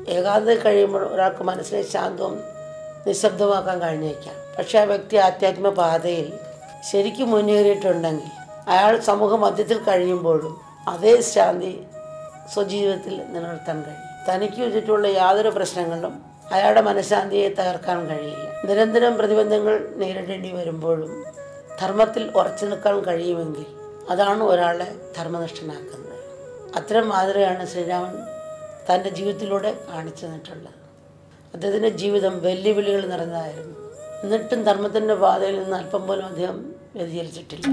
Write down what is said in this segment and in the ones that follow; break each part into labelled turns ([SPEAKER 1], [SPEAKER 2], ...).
[SPEAKER 1] ഏകാന്തത കഴിയുമ്പോൾ ഒരാൾക്ക് മനസ്സിനെ ശാന്തവും നിശബ്ദമാക്കാൻ കഴിഞ്ഞേക്കാം പക്ഷേ ആ വ്യക്തി ആധ്യാത്മ പാതയിൽ ശരിക്കും മുന്നേറിയിട്ടുണ്ടെങ്കിൽ അയാൾ സമൂഹ മധ്യത്തിൽ കഴിയുമ്പോഴും അതേ ശാന്തി സ്വജീവിതത്തിൽ നിലനിർത്താൻ കഴിയും തനിക്ക് ചുറ്റുമുള്ള യാതൊരു പ്രശ്നങ്ങളിലും അയാളുടെ മനഃശാന്തിയെ തകർക്കാൻ കഴിയില്ല നിരന്തരം പ്രതിബന്ധങ്ങൾ നേരിടേണ്ടി വരുമ്പോഴും ധർമ്മത്തിൽ ഉറച്ചു നിൽക്കാൻ കഴിയുമെങ്കിൽ അതാണ് ഒരാളെ ധർമ്മനിഷ്ഠനാക്കുന്നത് അത്തരം മാതൃകയാണ് ശ്രീരാമൻ തൻ്റെ ജീവിതത്തിലൂടെ കാണിച്ചു തന്നിട്ടുള്ളത് അദ്ദേഹത്തിൻ്റെ ജീവിതം വെല്ലുവിളികൾ നിറഞ്ഞതായിരുന്നു എന്നിട്ടും ധർമ്മത്തിൻ്റെ പാതയിൽ നിന്ന് അല്പം പോലും അദ്ദേഹം വ്യതിചലിച്ചിട്ടില്ല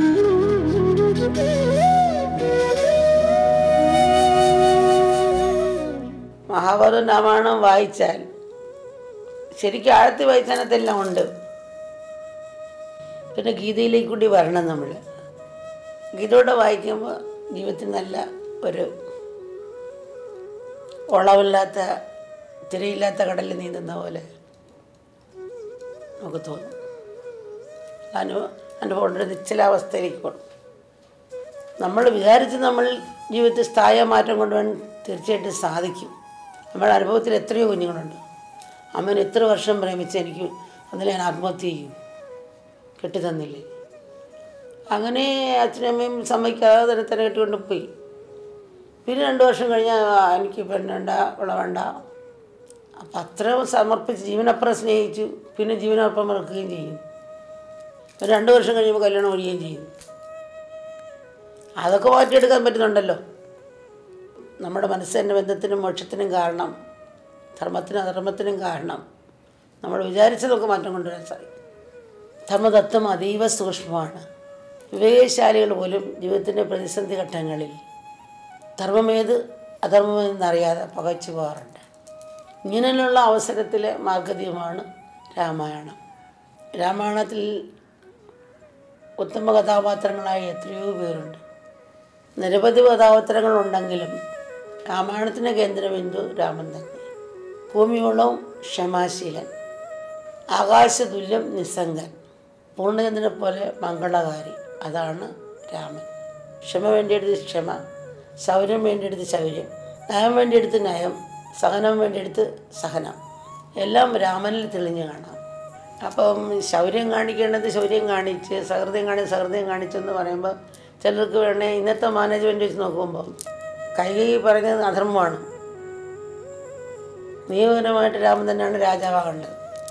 [SPEAKER 1] മഹാഭാരതം രാമായണം വായിച്ചാൽ ശരിക്കും ആഴത്തിൽ വായിച്ചാനത്തെല്ലാം ഉണ്ട് പിന്നെ ഗീതയിലേക്ക് കൂടി വരണം നമ്മൾ ഗീതയോടെ വായിക്കുമ്പോൾ ജീവിതത്തിൽ നല്ല ഒരു ഓളമില്ലാത്ത തിരയില്ലാത്ത കടലിൽ നീന്തുന്ന പോലെ നമുക്ക് തോന്നും അനു അനുഭവം നിശ്ചലാവസ്ഥയിലേക്ക് പോകും നമ്മൾ വിചാരിച്ച് നമ്മൾ ജീവിതത്തിൽ സ്ഥായ മാറ്റം കൊണ്ടുവരാൻ തീർച്ചയായിട്ടും സാധിക്കും നമ്മുടെ അനുഭവത്തിൽ എത്രയോ കുഞ്ഞുങ്ങളുണ്ട് അമ്മൻ എത്ര വർഷം പ്രേമിച്ച് എനിക്ക് അതിൽ ഞാൻ ആത്മഹത്യ ചെയ്യും കെട്ടിത്തന്നില്ലേ അങ്ങനെ അച്ഛനും അമ്മയും സമ്മതിക്കാതെ തന്നെ തന്നെ കെട്ടിക്കൊണ്ട് പോയി പിന്നെ രണ്ട് വർഷം കഴിഞ്ഞാൽ എനിക്ക് പെണ്ണുണ്ട ഉള്ള വേണ്ട അപ്പം അത്ര സമർപ്പിച്ച് ജീവനപ്പുറം സ്നേഹിച്ചു പിന്നെ ജീവനപ്പുറം മറക്കുകയും ചെയ്യും ഒരു രണ്ട് വർഷം കഴിയുമ്പോൾ കല്യാണം ഒഴിയുകയും ചെയ്യും അതൊക്കെ മാറ്റിയെടുക്കാൻ പറ്റുന്നുണ്ടല്ലോ നമ്മുടെ മനസ്സിൻ്റെ ബന്ധത്തിനും മോക്ഷത്തിനും കാരണം ധർമ്മത്തിനും അധർമ്മത്തിനും കാരണം നമ്മൾ വിചാരിച്ചതൊക്കെ മാറ്റം കൊണ്ടുവരാൻ സാധിക്കും ധർമ്മതത്വം അതീവ സൂക്ഷ്മമാണ് വിവേകശാലികൾ പോലും ജീവിതത്തിൻ്റെ പ്രതിസന്ധി ഘട്ടങ്ങളിൽ ധർമ്മമേത് അധർമ്മമെന്നറിയാതെ പകച്ചു പോകാറുണ്ട് ഇങ്ങനെയുള്ള അവസരത്തിലെ മാർഗദീയമാണ് രാമായണം രാമായണത്തിൽ ഉത്തമ കഥാപാത്രങ്ങളായ എത്രയോ പേരുണ്ട് നിരവധി കഥാപാത്രങ്ങളുണ്ടെങ്കിലും രാമായണത്തിൻ്റെ കേന്ദ്രബിന്ദു രാമൻ തന്നെ ഭൂമിയോളം ക്ഷമാശീലൻ ആകാശതുല്യം നിസ്സംഗൻ പൂർണ്ണചന്ദ്രനെ പോലെ മംഗളകാരി അതാണ് രാമൻ ക്ഷമ വേണ്ടിയെടുത്ത് ക്ഷമ ശൗര്യം വേണ്ടിയെടുത്ത് ശൗര്യം നയം വേണ്ടിയെടുത്ത് നയം സഹനം വേണ്ടിയെടുത്ത് സഹനം എല്ലാം രാമനിൽ തെളിഞ്ഞു കാണാം അപ്പം ശൗര്യം കാണിക്കേണ്ടത് ശൗര്യം കാണിച്ച് സഹൃദയം കാണിച്ച് സഹൃദയം കാണിച്ചെന്ന് പറയുമ്പോൾ ചിലർക്ക് വേണേ ഇന്നത്തെ മാനേജ്മെൻറ്റ് വെച്ച് നോക്കുമ്പോൾ കൈകൈ പറഞ്ഞത് അധർമ്മമാണ് നിയമപരമായിട്ട് രാമൻ തന്നെയാണ് രാജാവാകേണ്ടത്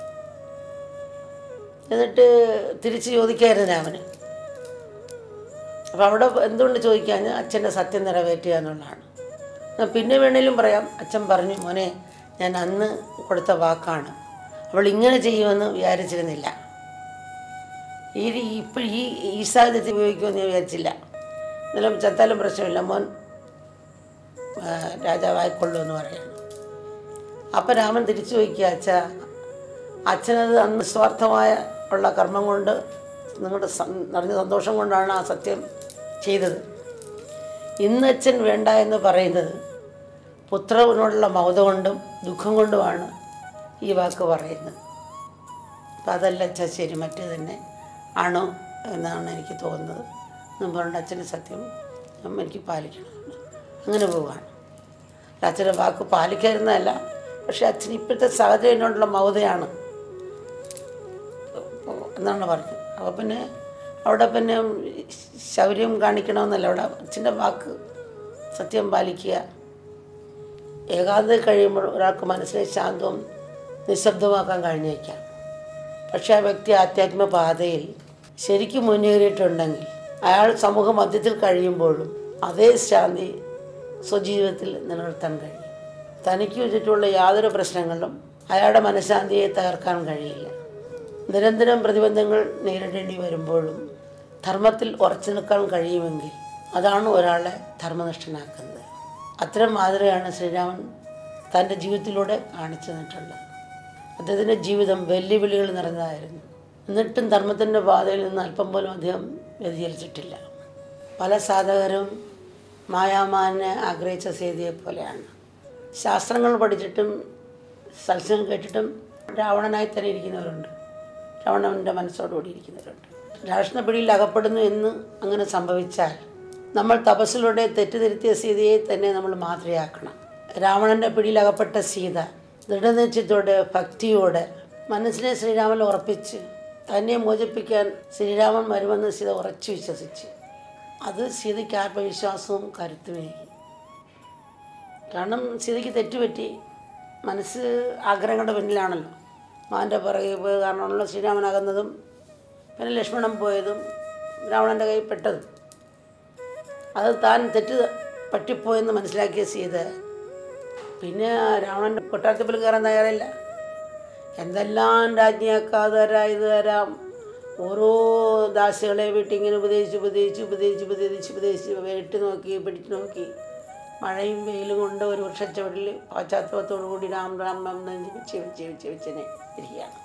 [SPEAKER 1] എന്നിട്ട് തിരിച്ച് ചോദിക്കായിരുന്നു രാമന് അപ്പോൾ അവിടെ എന്തുകൊണ്ട് ചോദിക്കാഞ്ഞ് അച്ഛൻ്റെ സത്യം നിറവേറ്റുക എന്നുള്ളതാണ് എന്നാൽ പിന്നെ വേണേലും പറയാം അച്ഛൻ പറഞ്ഞു മോനെ ഞാൻ അന്ന് കൊടുത്ത വാക്കാണ് അവൾ ഇങ്ങനെ ചെയ്യുമെന്ന് വിചാരിച്ചിരുന്നില്ല ഈ ഇപ്പോൾ ഈ ഈ സാഹചര്യത്തിൽ ഉപയോഗിക്കുമെന്ന് ഞാൻ വിചാരിച്ചില്ല എന്നാലും ചത്താലും പ്രശ്നമില്ല മോൻ ആ, രാജാവായിക്കൊള്ളൂ പറയാണ് അപ്പം രാമൻ തിരിച്ചു ചോദിക്കുക അച്ഛ അച്ഛനത് അന്ന് സ്വാർത്ഥമായ ഉള്ള കർമ്മം കൊണ്ട് നിങ്ങളുടെ സം- നിറഞ്ഞ സന്തോഷം കൊണ്ടാണ് ആ സത്യം ചെയ്തത് ഇന്ന് അച്ഛൻ വേണ്ട എന്ന് പറയുന്നത് പുത്രനോടുള്ള മമത കൊണ്ടും ദുഃഖം കൊണ്ടുമാണ് ഈ വാക്ക് പറയുന്നത് അപ്പം അതല്ല അച്ഛാ ശരി മറ്റേ തന്നെ ആണോ എന്നാണ് എനിക്ക് തോന്നുന്നത് എന്നും പറഞ്ഞിട്ട് അച്ഛൻ്റെ സത്യം ഉം, എനിക്ക് പാലിക്കണമെന്ന് അങ്ങനെ പോവുകയാണ് അച്ഛൻ്റെ വാക്ക് പാലിക്കാതിരുന്നതല്ല പക്ഷെ അച്ഛൻ ഇപ്പോഴത്തെ സാഹചര്യത്തിനോടുള്ള മൗതയാണ് എന്നാണ് പറഞ്ഞത് അപ്പോൾ പിന്നെ അവിടെ പിന്നെ ശൗര്യം കാണിക്കണമെന്നല്ല അവിടെ അച്ഛൻ്റെ വാക്ക് സത്യം പാലിക്കുക ഏകാന്തത കഴിയുമ്പോൾ ഒരാൾക്ക് മനസ്സിനെ ശാന്തവും നിശബ്ദമാക്കാൻ കഴിഞ്ഞേക്കാം പക്ഷേ ആ വ്യക്തി ആധ്യാത്മ പാതയിൽ ശരിക്കും മുന്നേറിയിട്ടുണ്ടെങ്കിൽ അയാൾ സമൂഹ മധ്യത്തിൽ കഴിയുമ്പോഴും അതേ ശാന്തി സ്വജീവിതത്തിൽ നിലനിർത്താൻ കഴിയും തനിക്ക് ചുറ്റുമുള്ള യാതൊരു പ്രശ്നങ്ങളിലും അയാളുടെ മനഃശാന്തിയെ തകർക്കാൻ കഴിയില്ല നിരന്തരം പ്രതിബന്ധങ്ങൾ നേരിടേണ്ടി വരുമ്പോഴും ധർമ്മത്തിൽ ഉറച്ചു നിൽക്കാൻ കഴിയുമെങ്കിൽ അതാണ് ഒരാളെ ധർമ്മനിഷ്ഠനാക്കുന്നത് അത്തരം മാതൃകയാണ് ശ്രീരാമൻ തൻ്റെ ജീവിതത്തിലൂടെ കാണിച്ചു തന്നിട്ടുള്ളത് അദ്ദേഹത്തിൻ്റെ ജീവിതം വെല്ലുവിളികൾ നിറഞ്ഞതായിരുന്നു എന്നിട്ടും ധർമ്മത്തിൻ്റെ പാതയിൽ നിന്ന് അല്പം പോലും അദ്ദേഹം വ്യതിചലിച്ചിട്ടില്ല പല സാധകരും മായാമാനെ ആഗ്രഹിച്ച സേതിയെ പോലെയാണ് ശാസ്ത്രങ്ങൾ പഠിച്ചിട്ടും സത്സംഗം കേട്ടിട്ടും രാവണനായി തന്നെ ഇരിക്കുന്നവരുണ്ട് രാവണൻ്റെ മനസ്സോടുകൂടി ഇരിക്കുന്നവരുണ്ട് രാഷ്ട്ര പിടിയിൽ അകപ്പെടുന്നു എന്ന് അങ്ങനെ സംഭവിച്ചാൽ നമ്മൾ തപസ്സിലൂടെ തെറ്റിദ്ധരുത്തിയ സീതയെ തന്നെ നമ്മൾ മാതൃയാക്കണം രാവണൻ്റെ പിടിയിലകപ്പെട്ട സീത ദൃഢനിശ്ചയത്തോടെ ഭക്തിയോടെ മനസ്സിനെ ശ്രീരാമൻ ഉറപ്പിച്ച് തന്നെ മോചിപ്പിക്കാൻ ശ്രീരാമൻ വരുമെന്ന് സീത ഉറച്ചു വിശ്വസിച്ച് അത് സീതയ്ക്ക് ആത്മവിശ്വാസവും കരുത്തുമേകി കാരണം സീതയ്ക്ക് തെറ്റുപറ്റി മനസ്സ് ആഗ്രഹങ്ങളുടെ പിന്നിലാണല്ലോ മാൻ്റെ പുറകെ പോയത് കാരണമുള്ള ശ്രീരാമൻ അകന്നതും പിന്നെ ലക്ഷ്മണൻ പോയതും രാവണൻ്റെ കയ്യിൽ പെട്ടതും അത് താൻ തെറ്റ് പറ്റിപ്പോയെന്ന് മനസ്സിലാക്കിയ സീത പിന്നെ രാവണൻ്റെ കൊട്ടാരത്തിൽ കയറാൻ തയ്യാറില്ല എന്തെല്ലാം രാജ്ഞിയാക്കാതെ തരാം ഇത് തരാം ഓരോ ദാസികളെ വീട്ടിൽ ഇങ്ങനെ ഉപദേശിച്ച് ഉപദേശിച്ച് ഉപദേശിച്ച് ഉപദേശിച്ച് ഉപദേശിച്ച് വെട്ടി നോക്കി പിടിച്ചു നോക്കി മഴയും വെയിലും കൊണ്ട് ഒരു വൃക്ഷച്ചവടിൽ പാശ്ചാത്തലത്തോടു കൂടി രാം രാം രാം എന്ന് ജപിച്ച് വെച്ച് വെച്ച് വെച്ചിനെ ഇരിക്കുകയാണ്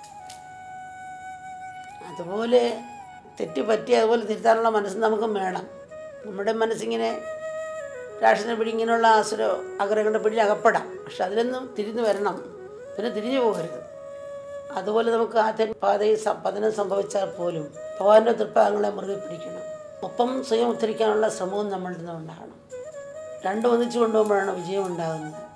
[SPEAKER 1] അതുപോലെ തെറ്റ് പറ്റി അതുപോലെ തിരുത്താനുള്ള മനസ്സ് നമുക്കും വേണം നമ്മുടെ മനസ്സിങ്ങനെ രാക്ഷസനെ പിടി ഇങ്ങനെയുള്ള ആസുര ആഗ്രഹങ്ങളുടെ പിടിയിൽ അകപ്പെടാം പക്ഷെ അതിലൊന്നും തിരിഞ്ഞു വരണം പിന്നെ തിരിഞ്ഞു പോകരുത് അതുപോലെ നമുക്ക് ആദ്യ പാതയിൽ സ- പതനം സംഭവിച്ചാൽ പോലും ഭഗവാന്റെ തൃപ്പാദങ്ങളെ മുറുകെ പിടിക്കണം ഒപ്പം സ്വയം ഉദ്ധരിക്കാനുള്ള ശ്രമവും നമ്മളിൽ നിന്ന് ഉണ്ടാകണം രണ്ടും ഒന്നിച്ചു കൊണ്ടുപോകുമ്പോഴാണ് വിജയം ഉണ്ടാകുന്നത്